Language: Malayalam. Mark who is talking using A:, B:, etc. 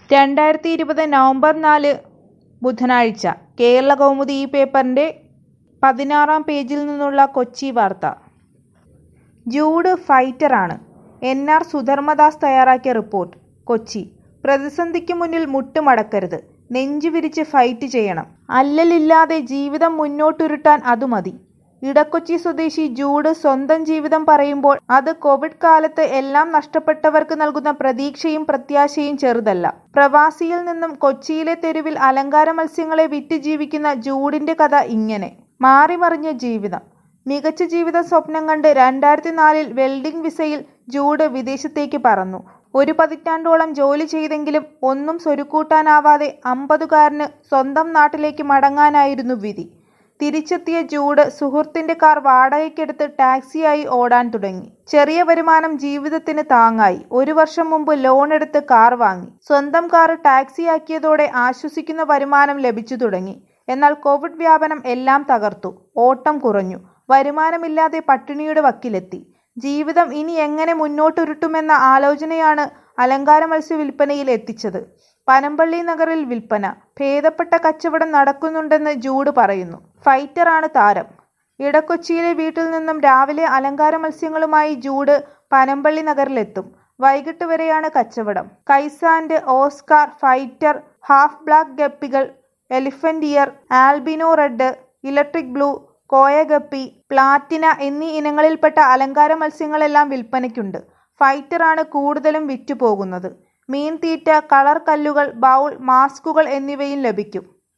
A: രണ്ടായിരത്തി ഇരുപത് നവംബർ നാല് ബുധനാഴ്ച കേരള കൗമുദി ഈ പേപ്പറിൻ്റെ പതിനാറാം പേജിൽ നിന്നുള്ള കൊച്ചി വാർത്ത ജൂഡ് ഫൈറ്ററാണ് എൻ ആർ സുധർമ്മദാസ് തയ്യാറാക്കിയ റിപ്പോർട്ട് കൊച്ചി പ്രതിസന്ധിക്ക് മുന്നിൽ മുട്ടുമടക്കരുത് നെഞ്ചു വിരിച്ച് ഫൈറ്റ് ചെയ്യണം അല്ലലില്ലാതെ ജീവിതം മുന്നോട്ടുരുട്ടാൻ അത് മതി ഇടക്കൊച്ചി സ്വദേശി ജൂഡ് സ്വന്തം ജീവിതം പറയുമ്പോൾ അത് കോവിഡ് കാലത്ത് എല്ലാം നഷ്ടപ്പെട്ടവർക്ക് നൽകുന്ന പ്രതീക്ഷയും പ്രത്യാശയും ചെറുതല്ല പ്രവാസിയിൽ നിന്നും കൊച്ചിയിലെ തെരുവിൽ അലങ്കാര മത്സ്യങ്ങളെ വിറ്റ് ജീവിക്കുന്ന ജൂഡിന്റെ കഥ ഇങ്ങനെ മാറിമറിഞ്ഞ ജീവിതം മികച്ച ജീവിത സ്വപ്നം കണ്ട് രണ്ടായിരത്തി നാലിൽ വെൽഡിംഗ് വിസയിൽ ജൂഡ് വിദേശത്തേക്ക് പറന്നു ഒരു പതിറ്റാണ്ടോളം ജോലി ചെയ്തെങ്കിലും ഒന്നും സ്വരുക്കൂട്ടാനാവാതെ അമ്പതുകാരന് സ്വന്തം നാട്ടിലേക്ക് മടങ്ങാനായിരുന്നു വിധി തിരിച്ചെത്തിയ ജൂഡ് സുഹൃത്തിന്റെ കാർ വാടകയ്ക്കെടുത്ത് ടാക്സിയായി ഓടാൻ തുടങ്ങി ചെറിയ വരുമാനം ജീവിതത്തിന് താങ്ങായി ഒരു വർഷം മുമ്പ് ലോൺ എടുത്ത് കാർ വാങ്ങി സ്വന്തം കാർ ടാക്സിയാക്കിയതോടെ ആശ്വസിക്കുന്ന വരുമാനം ലഭിച്ചു തുടങ്ങി എന്നാൽ കോവിഡ് വ്യാപനം എല്ലാം തകർത്തു ഓട്ടം കുറഞ്ഞു വരുമാനമില്ലാതെ പട്ടിണിയുടെ വക്കിലെത്തി ജീവിതം ഇനി എങ്ങനെ മുന്നോട്ടുരുട്ടുമെന്ന ആലോചനയാണ് അലങ്കാര മത്സ്യ വിൽപ്പനയിൽ എത്തിച്ചത് പനമ്പള്ളി നഗറിൽ വിൽപ്പന ഭേദപ്പെട്ട കച്ചവടം നടക്കുന്നുണ്ടെന്ന് ജൂഡ് പറയുന്നു ഫൈറ്ററാണ് താരം ഇടക്കൊച്ചിയിലെ വീട്ടിൽ നിന്നും രാവിലെ അലങ്കാര മത്സ്യങ്ങളുമായി ജൂഡ് പനമ്പള്ളി നഗറിലെത്തും വൈകിട്ട് വരെയാണ് കച്ചവടം കൈസാൻഡ് ഓസ്കാർ ഫൈറ്റർ ഹാഫ് ബ്ലാക്ക് ഗപ്പികൾ elephant ear albino red electric blue koi guppy platina എന്നീ ഇനങ്ങളിൽപ്പെട്ട അലങ്കാര മത്സ്യങ്ങളെല്ലാം വിൽപ്പനയ്ക്കുണ്ട് ഫൈറ്ററാണ് കൂടുതലും വിറ്റുപോകുന്നത് മീൻ തീറ്റ കളർ കല്ലുകൾ ബൗൾ മാസ്കുകൾ എന്നിവയും ലഭിക്കും